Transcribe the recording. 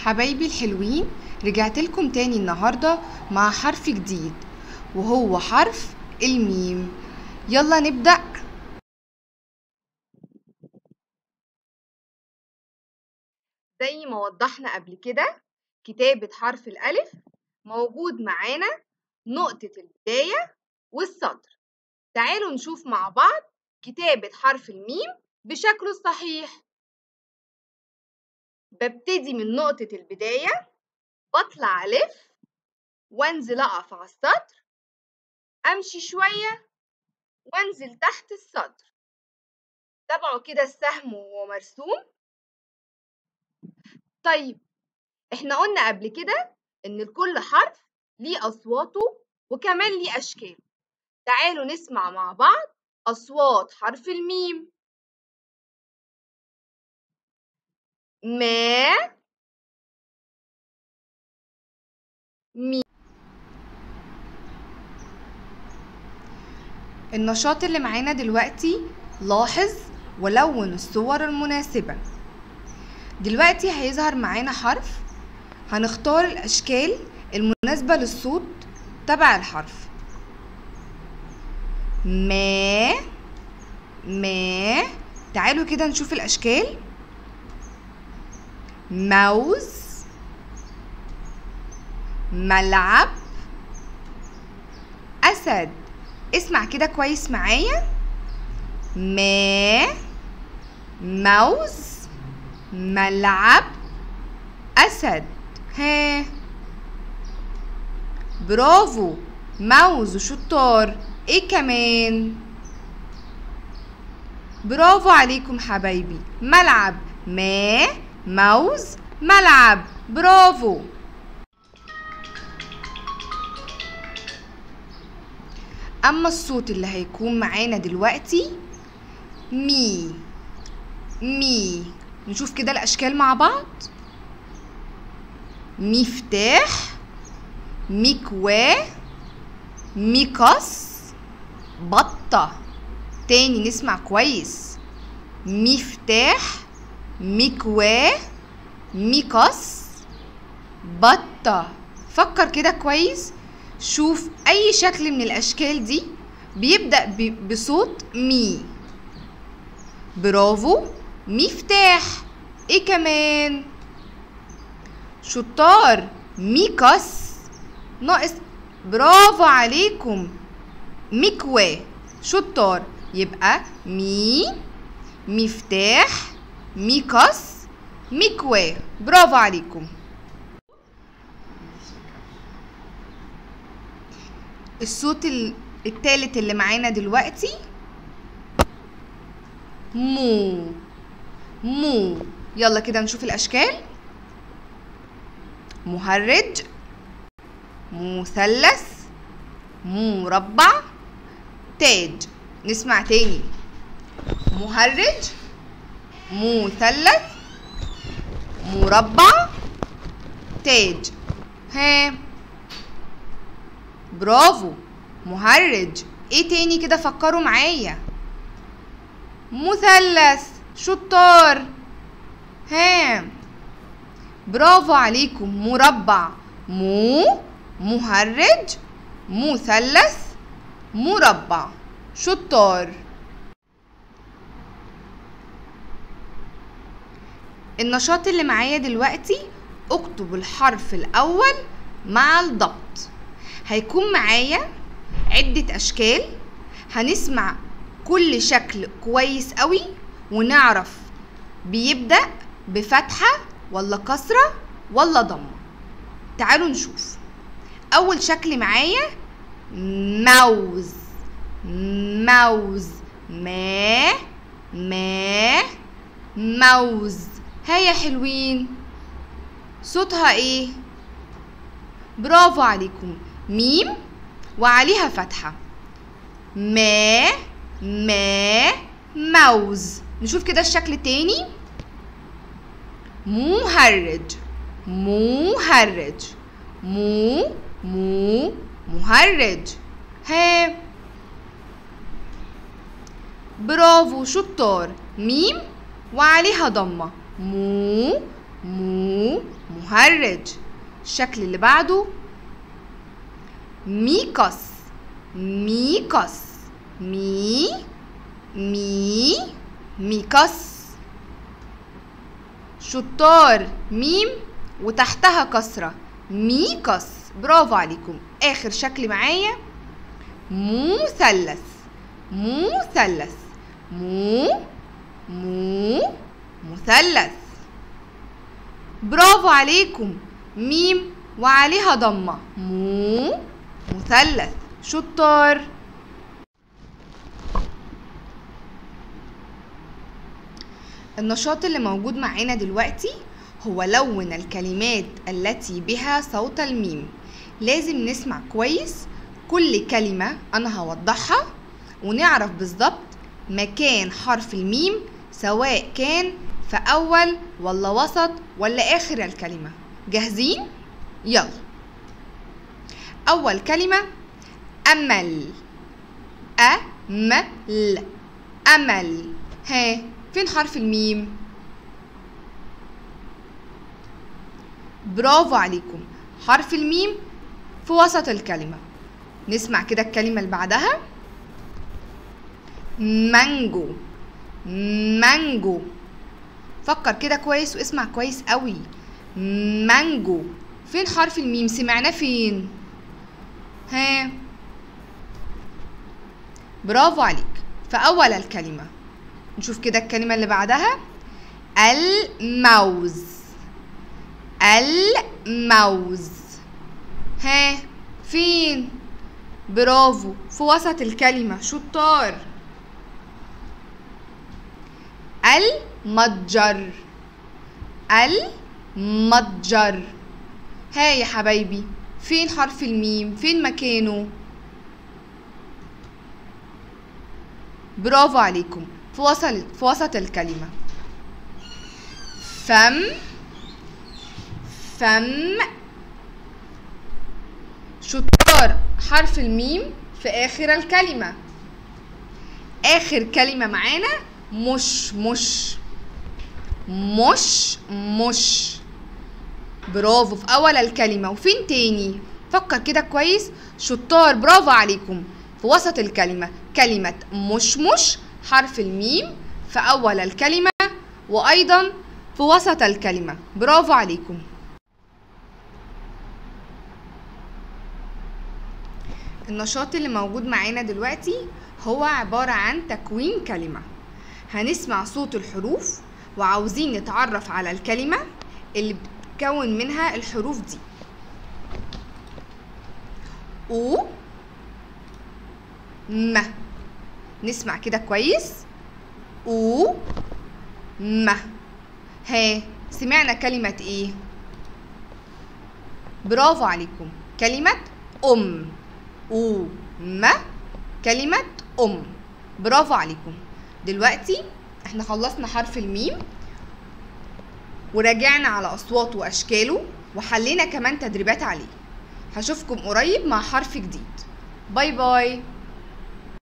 حبايبي الحلوين رجعت لكم تاني النهاردة مع حرف جديد وهو حرف الميم يلا نبدأ زي ما وضحنا قبل كده كتابة حرف الألف موجود معانا نقطة البداية والسطر تعالوا نشوف مع بعض كتابة حرف الميم بشكله الصحيح ببتدي من نقطة البداية بطلع ألف وانزل أقف على السطر أمشي شوية وانزل تحت السطر تابعوا كده السهم وهو مرسوم طيب احنا قلنا قبل كده ان لكل حرف ليه اصواته وكمان ليه اشكال تعالوا نسمع مع بعض اصوات حرف الميم ما مي النشاط اللي معانا دلوقتي لاحظ ولون الصور المناسبة دلوقتي هيظهر معانا حرف هنختار الأشكال المناسبة للصوت تبع الحرف ما ما تعالوا كده نشوف الأشكال موز ملعب أسد اسمع كده كويس معايا ما موز ملعب أسد ها برافو موز وشطار ايه كمان برافو عليكم حبايبي ملعب ما موز ملعب برافو اما الصوت اللي هيكون معانا دلوقتي مي مي نشوف كده الاشكال مع بعض مفتاح مكواه مقص بطة تاني نسمع كويس مفتاح مكواه مقص بطة فكر كده كويس شوف أي شكل من الأشكال دي بيبدأ بصوت مي برافو مفتاح ايه كمان شطار ميكس ناقص برافو عليكم مكواه شطار يبقى مي مفتاح ميكس مكواه برافو عليكم الصوت التالت اللي معانا دلوقتي مو مو يلا كده نشوف الأشكال مهرج مثلث مربع تاج نسمع تاني مهرج مثلث مربع تاج ها برافو مهرج ايه تاني كده فكروا معايا مثلث شطار ها برافو عليكم مربع مو مهرج مثلث مربع شطار النشاط اللي معايا دلوقتي اكتب الحرف الاول مع الضبط هيكون معايا عدة اشكال هنسمع كل شكل كويس قوي ونعرف بيبدأ بفتحة ولا كسرة ولا ضمة تعالوا نشوف أول شكل معايا موز موز ما ما موز هيا حلوين صوتها ايه برافو عليكم ميم وعليها فتحة ما ما موز نشوف كده الشكل التاني مهرج مهرج مو مو مهرج ها برافو شطار ميم وعليها ضمة مو مو مهرج الشكل اللي بعده ميكس ميكس مي مي ميكس شطار ميم وتحتها كسرة ميكس برافو عليكم آخر شكل معايا مثلث مثلث مو مو مثلث برافو عليكم ميم وعليها ضمة مو مثلث شطار النشاط اللي موجود معانا دلوقتي هو لون الكلمات التي بها صوت الميم لازم نسمع كويس كل كلمة أنا هوضحها ونعرف بالظبط مكان حرف الميم سواء كان في أول ولا وسط ولا آخر الكلمة جاهزين؟ يلا أول كلمة أمل أمل أمل ها فين حرف الميم؟ برافو عليكم حرف الميم في وسط الكلمة نسمع كده الكلمة اللي بعدها مانجو مانجو فكر كده كويس واسمع كويس قوي مانجو فين حرف الميم سمعناه فين ها برافو عليك في اول الكلمة نشوف كده الكلمة اللي بعدها الموز الموز ها فين برافو في وسط الكلمة شطار المتجر المتجر ها يا حبايبي فين حرف الميم فين مكانه برافو عليكم في وسط في وسط الكلمة فم فم شطار حرف الميم في آخر الكلمة آخر كلمة معانا مش مش مش مش برافو في أول الكلمة وفين تاني فكر كده كويس شطار برافو عليكم في وسط الكلمة كلمة مش مش حرف الميم في أول الكلمة وأيضا في وسط الكلمة برافو عليكم النشاط اللي موجود معانا دلوقتي هو عبارة عن تكوين كلمة هنسمع صوت الحروف وعاوزين نتعرف على الكلمة اللي بتكون منها الحروف دي أو م نسمع كده كويس أو م ها سمعنا كلمة ايه برافو عليكم كلمة أم أو م كلمة أم برافو عليكم دلوقتي احنا خلصنا حرف الميم وراجعنا على أصواته وأشكاله وحلينا كمان تدريبات عليه هشوفكم قريب مع حرف جديد باي باي